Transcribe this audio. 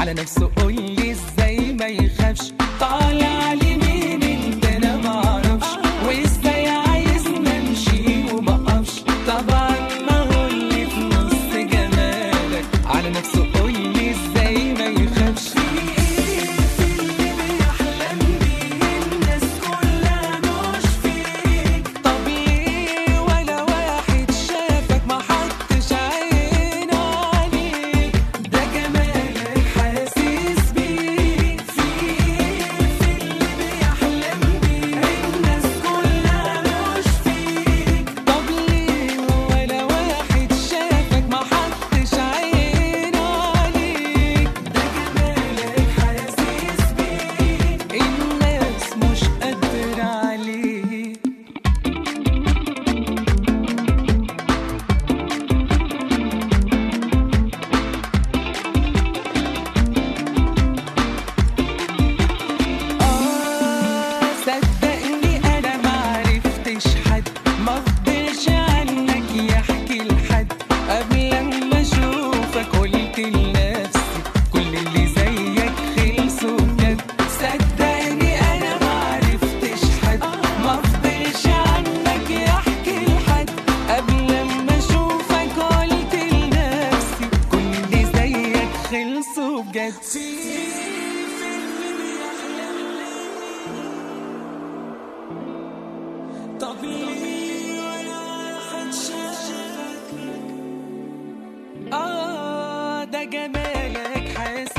على نفسه قولي ازاي ما يخافش طالع لمين انت انا معرفش وازاي عايزنا نمشي وما اقفش طبعا ما هو اللي في نص جمالك على نفسه قولي ازاي ما يخافش في ايه في اللي بيحلم بيه الناس كلها مش فيك طب ليه ولا واحد شافك ما حطش عينه عليك ده جمالك حاسس بيه في ايه في اللي بيحلم بيه الناس كلها مش فيك طب ليه ولا واحد شافك ما حطش عينه عليك ده جمالك حاسس بيه الناس مش قادرة عليك آه صدقني أنا معرفتش حد ما فضلش عنك يحكي لحد قبل ما أشوفك قلت لنفسي كل اللي زيك خلصوا بجد صدقني أنا معرفتش حد ما فضلش عنك يحكي لحد قبل ما أشوفك قلت لنفسي كل اللي زيك خلصوا بجد طب ليه ولا واحد شافك آه ده جمالك حاسس